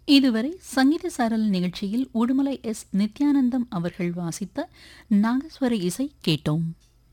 இதுவரை சங்கீத சாரல் நிகழ்ச்சியில் உடுமலை எஸ் நித்யானந்தம் அவர்கள் வாசித்த நாகஸ்வர இசை கேட்டோம்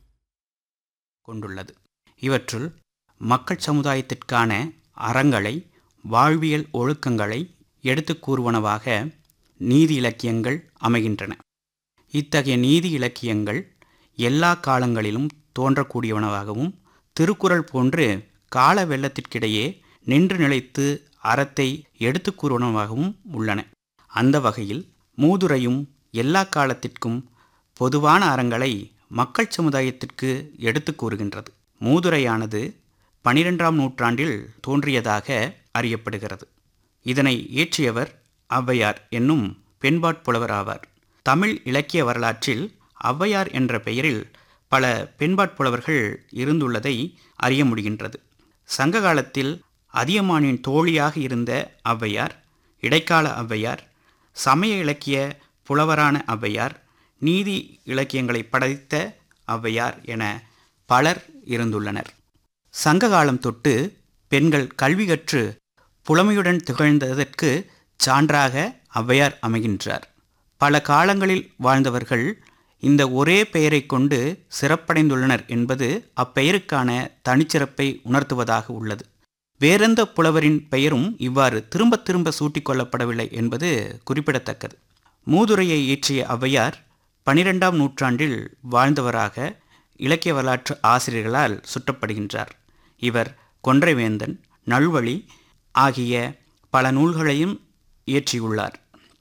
கொண்டுள்ளது இவற்றுள் மக்கள் சமுதாயத்திற்கான அறங்களை வாழ்வியல் ஒழுக்கங்களை எடுத்துக் கூறுவனவாக நீதி இலக்கியங்கள் அமைகின்றன இத்தகைய நீதி இலக்கியங்கள் எல்லா காலங்களிலும் தோன்றக்கூடியவனவாகவும் திருக்குறள் போன்று கால வெள்ளத்திற்கிடையே நின்று நிலைத்து அறத்தை எடுத்துக் கூறுவனவாகவும் உள்ளன அந்த வகையில் மூதுரையும் எல்லா காலத்திற்கும் பொதுவான அறங்களை மக்கள் சமுதாயத்திற்கு எடுத்துக் கூறுகின்றது மூதுரையானது பனிரெண்டாம் நூற்றாண்டில் தோன்றியதாக அறியப்படுகிறது இதனை இயற்றியவர் ஔவையார் என்னும் பெண்பாட்புலவர் ஆவார் தமிழ் இலக்கிய வரலாற்றில் ஔவையார் என்ற பெயரில் பல பெண்பாட்புலவர்கள் இருந்துள்ளதை அறிய முடிகின்றது சங்க காலத்தில் அதியமானின் தோழியாக இருந்த ஔவையார் இடைக்கால ஔவையார் சமய இலக்கிய புலவரான ஔவையார் நீதி இலக்கியங்களை படைத்த ஔவையார் என பலர் இருந்துள்ளனர் சங்க காலம் தொட்டு பெண்கள் கல்வி கற்று புலமையுடன் திகழ்ந்ததற்கு சான்றாக ஔவையார் அமைகின்றார் பல காலங்களில் வாழ்ந்தவர்கள் இந்த ஒரே பெயரை கொண்டு சிறப்படைந்துள்ளனர் என்பது அப்பெயருக்கான தனிச்சிறப்பை உணர்த்துவதாக உள்ளது வேறெந்த புலவரின் பெயரும் இவ்வாறு திரும்ப திரும்ப சூட்டிக் கொள்ளப்படவில்லை என்பது குறிப்பிடத்தக்கது மூதுரையை இயற்றிய ஔவையார் பனிரெண்டாம் நூற்றாண்டில் வாழ்ந்தவராக இலக்கிய வரலாற்று ஆசிரியர்களால் சுட்டப்படுகின்றார் இவர் கொன்றைவேந்தன் நல்வழி ஆகிய பல நூல்களையும் இயற்றியுள்ளார்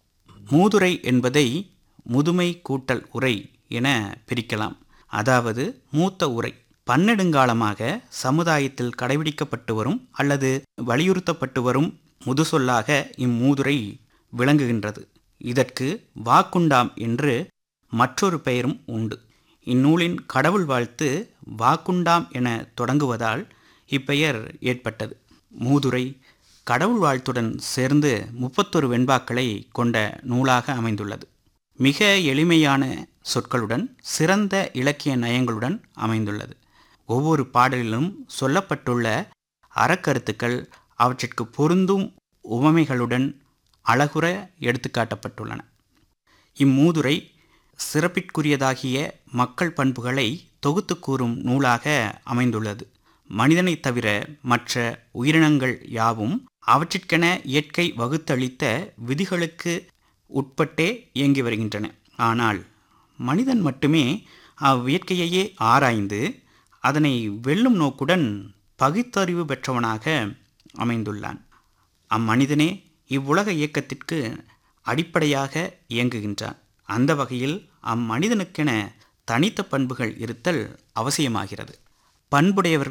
மூதுரை என்பதை முதுமை கூட்டல் உரை என பிரிக்கலாம் அதாவது மூத்த உரை பன்னெடுங்காலமாக சமுதாயத்தில் கடைபிடிக்கப்பட்டு வரும் அல்லது வலியுறுத்தப்பட்டு வரும் முதுசொல்லாக இம்மூதுரை விளங்குகின்றது இதற்கு வாக்குண்டாம் என்று மற்றொரு பெயரும் உண்டு இந்நூலின் கடவுள் வாழ்த்து வாக்குண்டாம் என தொடங்குவதால் இப்பெயர் ஏற்பட்டது மூதுரை கடவுள் வாழ்த்துடன் சேர்ந்து முப்பத்தொரு வெண்பாக்களை கொண்ட நூலாக அமைந்துள்ளது மிக எளிமையான சொற்களுடன் சிறந்த இலக்கிய நயங்களுடன் அமைந்துள்ளது ஒவ்வொரு பாடலிலும் சொல்லப்பட்டுள்ள அறக்கருத்துக்கள் அவற்றிற்கு பொருந்தும் உவமைகளுடன் அழகுற எடுத்துக்காட்டப்பட்டுள்ளன இம்மூதுரை சிறப்பிற்குரியதாகிய மக்கள் பண்புகளை தொகுத்து கூறும் நூலாக அமைந்துள்ளது மனிதனை தவிர மற்ற உயிரினங்கள் யாவும் அவற்றிற்கென இயற்கை வகுத்தளித்த விதிகளுக்கு உட்பட்டே இயங்கி வருகின்றன ஆனால் மனிதன் மட்டுமே அவ்வியற்கையையே ஆராய்ந்து அதனை வெல்லும் நோக்குடன் பகுத்தறிவு பெற்றவனாக அமைந்துள்ளான் அம்மனிதனே இவ்வுலக இயக்கத்திற்கு அடிப்படையாக இயங்குகின்றான் அந்த வகையில் அம்மனிதனுக்கென தனித்த பண்புகள் இருத்தல் அவசியமாகிறது பண்புடையவர்கள்